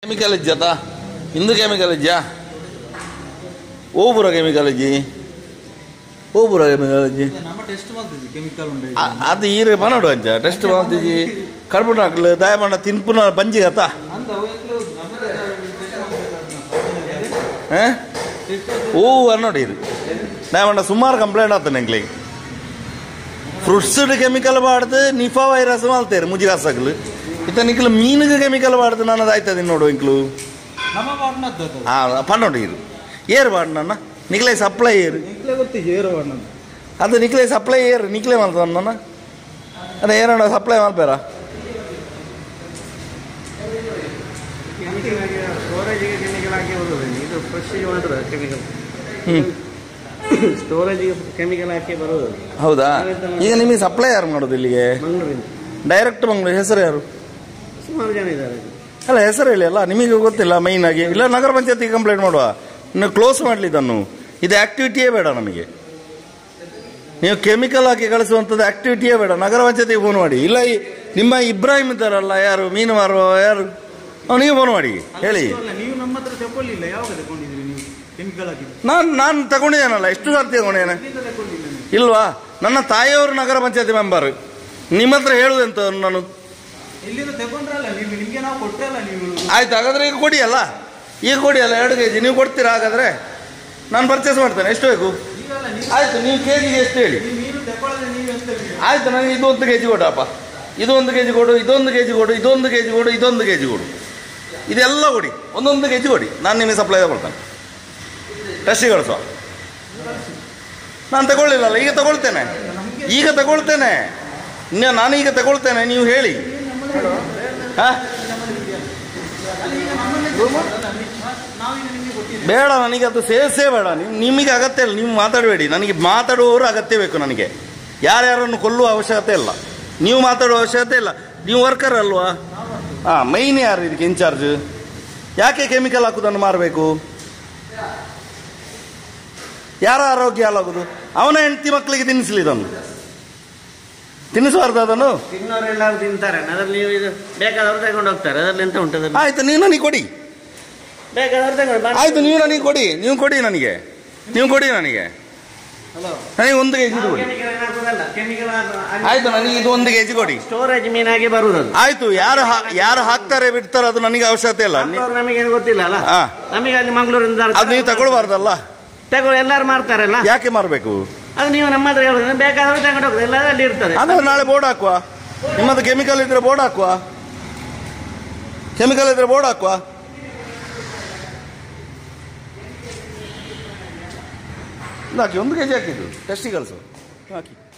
Chemical ಇಜ್ಜತ ಇಂದು chemical ಇಜ್ಜ ಓ ಪೂರ chemical ಇಜ್ಜಿ ಓ ಪೂರ ಕೆಮಿಕಲ್ ಇಜ್ಜಿ ನಮ್ಮ ಟೆಸ್ಟ್ ಮಾಡ್ತಿದ್ವಿ ಕೆಮಿಕಲ್ ಉಂಡೆ ಅ- ಅದು ಈರೆ ಮನಾಡು ಅಂಚ ಟೆಸ್ಟ್ ಮಾಡ್ತಿಜಿ ಕರ್ಬನ್ ಹಾಕ್ಲು ದಯಮಾಡ ತಿನ್ಪುನ ಬಂಜಿ ಆತ ಅಂತ ಅವತ್ತು ನಮ್ಮದೇ ಏ? ಓ ಅನ್ನೋಡಿ ಇದು ದಯಮಾಡ ಸುಮಾರು ಕಂಪ್ಲೇಂಟ್ ಆತ ನಂಗ್ಲಿ ಫ್ರೂಟ್ಸ್ ಕೆಮಿಕಲ್ ಬಾಡ್ದು ನಿಫಾ ವೈರಸ್ ಮಾಲ್ತೇರು ಮುಜಿಗಾಸಗ್ಲು ಇತ್ತ ನಿಕ್ಲು ಮೀನಿಗೆ ಕೆಮಿಕಲ್ ಬಾಡ್ದು ನನ್ನದು ಆಯ್ತದೆ ನೋಡು ಇಂಕ್ಲು ನಮ್ಮ ಬಾಡ್ನದ್ದು ಅದು ಆ ಪನ್ನೋಡು ಇರು ಏರು ಬಾಡ್ ನನ್ನ ನಿಕ್ಲೆ ಸಪ್ಲೈ ಏರು ಎಂಕ್ಲೆ ಗೊತ್ತಿದೆ ಏರೋ ಬಣ್ಣದ್ದು ಅದು ನಿಕ್ಲೆ ಸಪ್ಲೈ ಏರು ನಿಕ್ಲೆ ಮಾಡ್ತಾನ ನನ್ನ ಅದೇ ಏನೋ ಸಪ್ಲೈ ಮಾಡ್ಬೇರ ಸ್ಟೋರೇಜಿಗೆ ಕೆಮಿಕಲ್ ಹಾಕಿ ಬರೋದು ಇದು ಫ್ರೆಶ್ಶಿಗೆ ಮಾತ್ರ ಕೆಮಿಕಲ್ ಹ್ಞೂ ಸ್ಟೋರೇಜಿಗೆ ಕೆಮಿಕಲ್ ಹಾಕಿ ಬರೋದು ಹೌದಾ ಈಗ ನಿಮಗೆ ಸಪ್ಲೈ ಯಾರು ಮಾಡೋದು ಇಲ್ಲಿಗೆ ಮಂಗಳೂರಿಂದ ಡೈರೆಕ್ಟ್ ಮಂಗಳೂರು ಹೆಸರು ಯಾರು ಸುಮಾರು ಜನ ಇದ್ದಾರೆ ಅಲ್ಲ ಹೆಸರು ಹೇಳಿ ಅಲ್ಲ ನಿಮಗೆ ಗೊತ್ತಿಲ್ಲ ಮೈನ್ ಆಗಿ ಇಲ್ಲ ನಗರ ಪಂಚಾಯತಿಗೆ ಕಂಪ್ಲೇಂಟ್ ಮಾಡುವ ಇನ್ನು ಕ್ಲೋಸ್ ಮಾಡಲಿ ಇದನ್ನು ಇದು ಆಕ್ಟಿವಿಟಿಯೇ ಬೇಡ ನಮಗೆ ನೀವು ಕೆಮಿಕಲ್ ಹಾಕಿ ಕಳಿಸುವಂಥದ್ದು ಆಕ್ಟಿವಿಟಿಯೇ ಬೇಡ ನಗರ ಪಂಚಾಯತಿಗೆ ಫೋನ್ ಮಾಡಿ ಇಲ್ಲ ಈ ನಿಮ್ಮ ಇಬ್ರಾಹಿಂ ಇದ್ದಾರಲ್ಲ ಯಾರು ಮೀನು ಮಾರುವ ಯಾರು ಅವನಿಗೆ ಫೋನ್ ಮಾಡಿ ಹೇಳಿ ಅಲ್ಲ ನೀವು ನಮ್ಮ ಹತ್ರ ತಗೊಳ್ಳಿಲ್ಲ ಯಾವಾಗ ತಗೊಂಡಿದ್ರಿ ನೀವು ಕೆಮಿಕಲ್ ಹಾಕಿದ್ದು ನಾನು ನಾನು ತಗೊಂಡಿದ್ದೇನಲ್ಲ ಎಷ್ಟು ಸಾರ್ತಿ ತಗೊಂಡೇನೆ ಎಲ್ಲಿಂದ ತಗೊಂಡಿಲ್ಲ ನೀವು ಇಲ್ವಾ ನನ್ನ ತಾಯಿಯವರು ನಗರ ಪಂಚಾಯತಿ ಮೆಂಬರ್ ನಿಮ್ಮ ಹತ್ರ ಹೇಳುವುದೆಂತ ನಾನು ಎಲ್ಲಿಂದ ತಗೊಂಡ್ರಲ್ಲ ನೀವು ನಿಮ್ಗೆ ನಾವು ಕೊಟ್ಟಲ್ಲ ನೀವು ಆಯ್ತು ಹಾಗಾದ್ರೆ ಈಗ ಕೊಡಿ ಅಲ್ಲ ಈಗ ಕೊಡಿ ಅಲ್ಲ ಎರಡು ಕೆ ಜಿ ನೀವು ಕೊಡ್ತೀರಾ ಹಾಗಾದ್ರೆ ನಾನು ಪರ್ಚೇಸ್ ಮಾಡ್ತೇನೆ ಎಷ್ಟು ಬೇಕು ಈಗಲ್ಲ ನೀವು ಆಯ್ತು ನೀವು ಕೆ ಜಿಗೆ ಎಷ್ಟು ಹೇಳಿ ನೀವು ಮೀನು ತಗೊಳ್ಳದೆ ನೀವು ಎಂತ ನೀವು? ಆಯ್ತು ನನಗೆ ಇದು ಒಂದು ಕೆ ಜಿ ಕೊಡಪ್ಪ ಇದು ಒಂದು ಕೆ ಜಿ ಕೊಡು ಇದೊಂದು ಕೆ ಜಿ ಕೊಡು ಇದೊಂದು ಕೆ ಜಿ ಕೊಡು ಇದೊಂದು ಕೆ ಜಿ ಕೊಡು ಇದೆಲ್ಲ ಕೊಡಿ ಒಂದೊಂದು ಕೆ ಜಿ ಕೊಡಿ ನಾನು ನಿಮಗೆ ಸಪ್ಲೈ ತಗೊಳ್ತೇನೆ ಟೆಸ್ಟಿಗೆ ಕಳಿಸುವ ನಾನು ತಗೊಳ್ಳಿಲ್ಲಲ್ಲ ಈಗ ತಗೊಳ್ತೇನೆ ಈಗ ತಗೊಳ್ತೇನೆ ಇನ್ನು ನಾನು ಈಗ ತಗೊಳ್ತೇನೆ ನೀವು ಹೇಳಿ ಹಾಂ ನಾವೀಗ ನಿಮಗೆ ಕೊಟ್ಟಿದ್ದೀವಿ ಬೇಡ ನನಗೆ ಅದು ಸೇರಿಸೇ ಬೇಡ ನಿಮ್ ನಿಮಗೆ ಅಗತ್ಯ ಇಲ್ಲ ನೀವು ಮಾತಾಡಬೇಡಿ ನನಗೆ ಮಾತಾಡುವವರು ಅಗತ್ಯ ಬೇಕು ನನಗೆ ಯಾರ್ಯಾರನ್ನು ಕೊಲ್ಲುವ ಅವಶ್ಯಕತೆ ಇಲ್ಲ ನೀವು ಮಾತಾಡುವ ಅವಶ್ಯಕತೆ ಇಲ್ಲ ನೀವು ವರ್ಕರ್ ಅಲ್ವಾ ಹಾಂ ಮೈನ್ ಯಾರು ಇದಕ್ಕೆ ಇನ್ಚಾರ್ಜ್ ಯಾಕೆ ಕೆಮಿಕಲ್ ಹಾಕುದನ್ನು ಮಾರಬೇಕು ಯಾರ ಆರೋಗ್ಯ ಹಾಳಾಗುದು ಅವನ ಹೆಂಡತಿ ಮಕ್ಕಳಿಗೆ ತಿನ್ನಿಸ್ಲಿ ಇದನ್ನು ತಿನ್ನಿಸಬಾರ್ದು ಅದನ್ನು ತಿನ್ನೋರೆಲ್ಲರೂ ತಿಂತಾರೆ ಅದ್ರಲ್ಲಿ ನೀವು ಇದು ಬೇಕಾದವ್ರು ತಗೊಂಡು ಹೋಗ್ತಾರೆ ಅದ್ರಲ್ಲಿ ಎಂತ ಉಂಟು ಅದ್ರಲ್ಲಿ ಆಯ್ತು ನೀವು ನನಗೆ ಕೊಡಿ ಬೇಕಾದವ್ರು ತಗೊಂಡು ಬಾ- ಆಯ್ತು ನೀವು ನನಗೆ ಕೊಡಿ ನೀವು ಕೊಡಿ ನನಗೆ ನೀವು ಕೊಡಿ ನನಗೆ ಹಲೋ ನನಗೆ ಒಂದು ಕೆ ಜಿ ನಾವು ಕೊಡಿ chemical ಏನು ಹಾಕುದಲ್ಲ. chemical ಹಾಕಿ- ಆಯ್ತು ನನಗೆ ಇದು ಒಂದು ಕೆಜಿ ಕೊಡಿ ಸ್ಟೋರೇಜ್ ಮೀನಾಗಿ ಬರುವುದು ಅದು ಆಯ್ತು ಯಾರು ಹಾ- ಯಾರು ಹಾಕ್ತಾರೆ ಬಿಡ್ತಾರೆ ಅದು ನನಗೆ ಅವಶ್ಯಕತೆ ಇಲ್ಲ ನಿ- ಅವ್ರು ನಮಗೇನು ಗೊತ್ತಿಲ್ಲ ಅಲ್ಲ ಹಾ. ನಮಗೆ ಅಲ್ಲಿ ಮಂಗಳೂರಿಂದ ಅದು ನೀವು ತಗೊಳ್ಬಾರ್ದಲ್ಲ ತಗೊಳ್ಳಿ ಎಲ್ಲರೂ ಮಾಡ್ತಾರಲ್ಲ ಯಾಕೆ ಮಾರಬೇಕು ಅದು ನೀವು ನಮ್ಮ ಹತ್ರ ಹೇಳುದು ಬೇಕಾದವ್ರು ತಗೊಂಡು ಹೋಗುದು ಎಲ್ಲ ಅಲ್ಲಿ ಇರ್ತದೆ ಅಂದ್ರೆ ನಾಳೆ ಬೋರ್ಡ್ ಹಾಕುವ ನಿಮ್ಮದು ಕೆಮಿಕಲ್ ಇದ್ರೆ ಬೋರ್ಡ್ ಹಾಕುವ ಕೆಮಿಕಲ್ ಇದ್ರೆ ಬೋರ್ಡ್ ಹಾಕುವ ಹಾಕಿ ಒಂದು ಕೆಜಿ ಹಾಕಿದ್ದು ಟೆಸ್ಟಿಗೆ ಕಳಿಸು ಹಾಕಿ